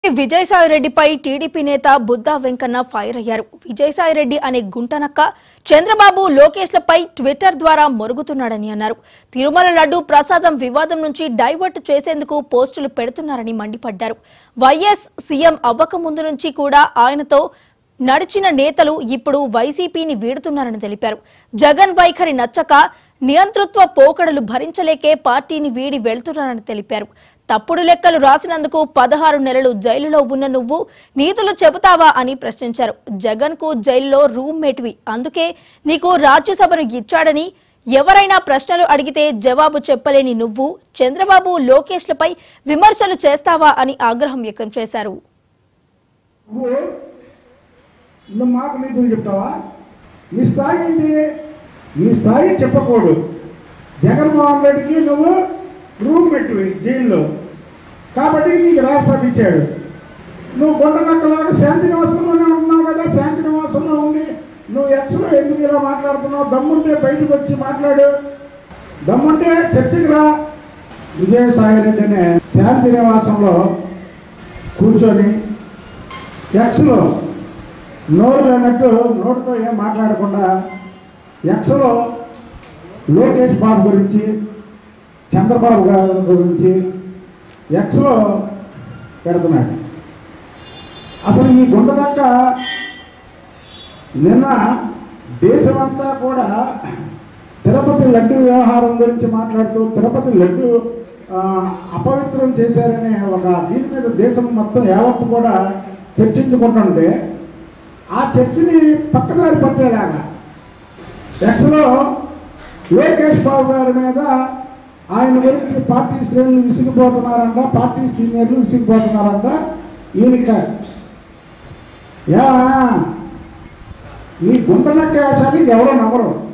విజయసాయిరెడ్డిపై TDP నేత Buddha Venkanna fire అయ్యారు విజయసాయిరెడ్డి అనే గుంటనక్క చంద్రబాబు లోకేష్లపై ట్విట్టర్ ద్వారా మొరుగుతున్నాడని అన్నారు తిరుమల లడ్డు ప్రసాదం వివాదం నుంచి డైవర్ట్ చేసేందుకు పోస్టులు పెడుతున్నారని మండిపడ్డారు వైఎస్ సీఎం అవ్వక ముందు నుంచి కూడా ఆయనతో నడిచిన నేతలు ఇప్పుడు వైసీపీని వీడుతున్నారని తెలిపారు జగన్ వైఖరి నచ్చక నియంతృత్వ పోకడలు భరించలేకే పార్టీని వీడి వెళ్తున్నారని తెలిపారు తప్పుడు లెక్కలు రాసినందుకు పదహారు నెలలు జైలులో ఉన్న నువ్వు నీతులు చెబుతావా అని ప్రశ్నించారు జగన్ కు జైల్లో రూమ్మేట్వి అందుకే నీకు రాజ్యసభను ఇచ్చాడని ఎవరైనా ప్రశ్నలు అడిగితే జవాబు చెప్పలేని నువ్వు చంద్రబాబు లోకేష్లపై విమర్శలు చేస్తావా అని ఆగ్రహం వ్యక్తం చేశారు నువ్వు నువ్వు మాకు నీతులు చెప్తావా నీ స్థాయి ఏంటి నీ స్థాయి చెప్పకూడదు జగన్మోహన్ రెడ్డికి నువ్వు రూమ్ పెట్టివి జైల్లో కాబట్టి నీకు రాష్ట్రం ఇచ్చాడు నువ్వు కొండనక్కలాగా శాంతి నివాసంలోనే ఉన్నావు కదా శాంతి నివాసంలో ఉండి నువ్వు ఎక్స్లో ఎందుకు ఇలా మాట్లాడుతున్నావు దమ్ముంటే బయటకు వచ్చి మాట్లాడు దమ్ముంటే చర్చకి రా విజయసాయి రెడ్డి అనే శాంతి నివాసంలో కూర్చొని ఎక్స్లో నోరు లేనట్టు నోటితో ఏం మాట్లాడకుండా ఎక్స్లో లోకేష్ బాబు గురించి చంద్రబాబు గారి గురించి ఎక్స్లో పెడుతున్నాడు అసలు ఈ గుండెదక్క నిన్న దేశమంతా కూడా తిరుపతి లడ్డు వ్యవహారం గురించి మాట్లాడుతూ తిరుపతి లడ్డు ఆ, అపవిత్రం చేశారనే ఒక దీని మీద దేశం మొత్తం యావత్తు కూడా చర్చించుకుంటుంటే ఆ చర్చని పక్కదారి పట్టేలాగా ఎక్స్లో లోకేష్ బాబు గారి మీద ఆయన గురించి పార్టీ శ్రేణులు విసిగిపోతున్నారంట పార్టీ సీనియర్లు విసిగిపోతున్నారంట ఈయనక యా నీ గుంటనక్క వేషానికి ఎవరో నమ్మరు